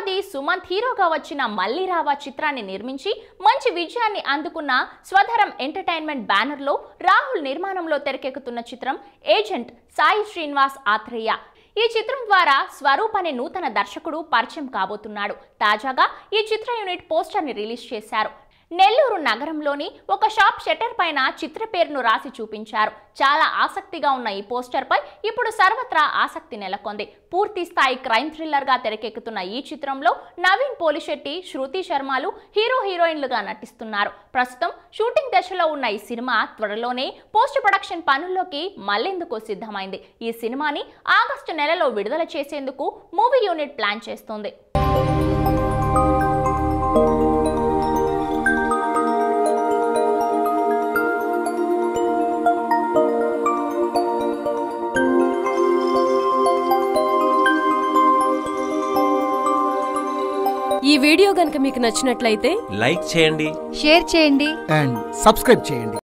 దళపతి సుమంత్ హీరోగా వచ్చిన మళ్ళీ రావా చిత్రాన్ని నిర్మించి మంచి విజయాన్ని అందుకున్న స్వధరం ఎంటర్టైన్మెంట్ బ్యానర్లో రాహుల్ నిర్మాణంలో తెరకెక్కుతున్న చిత్రం ఏజెంట్ సాయి శ్రీనివాస్ ఆత్రేయ ఈ చిత్రం ద్వారా స్వరూప్ అనే నూతన దర్శకుడు పరిచయం కాబోతున్నాడు తాజాగా ఈ చిత్ర యూనిట్ పోస్టర్ని రిలీజ్ చేశారు నెల్లూరు నగరంలోని ఒక షాప్ షట్టర్ పైన చిత్ర పేరును రాసి చూపించారు చాలా ఆసక్తిగా ఉన్న ఈ పోస్టర్ పై ఇప్పుడు సర్వత్రా ఆసక్తి నెలకొంది పూర్తి స్థాయి క్రైమ్ థ్రిల్లర్ గా తెరకెక్కుతున్న ఈ చిత్రంలో నవీన్ పోలిశెట్టి శృతి శర్మలు హీరో హీరోయిన్లుగా నటిస్తున్నారు ప్రస్తుతం షూటింగ్ దశలో ఉన్న ఈ సినిమా త్వరలోనే పోస్ట్ ప్రొడక్షన్ పనుల్లోకి మళ్లేందుకు సిద్ధమైంది ఈ సినిమాని ఆగస్టు నెలలో విడుదల చేసేందుకు మూవీ యూనిట్ ప్లాన్ చేస్తోంది ఈ వీడియో గనుక మీకు నచ్చినట్లయితే లైక్ చేయండి షేర్ చేయండి అండ్ సబ్స్క్రైబ్ చేయండి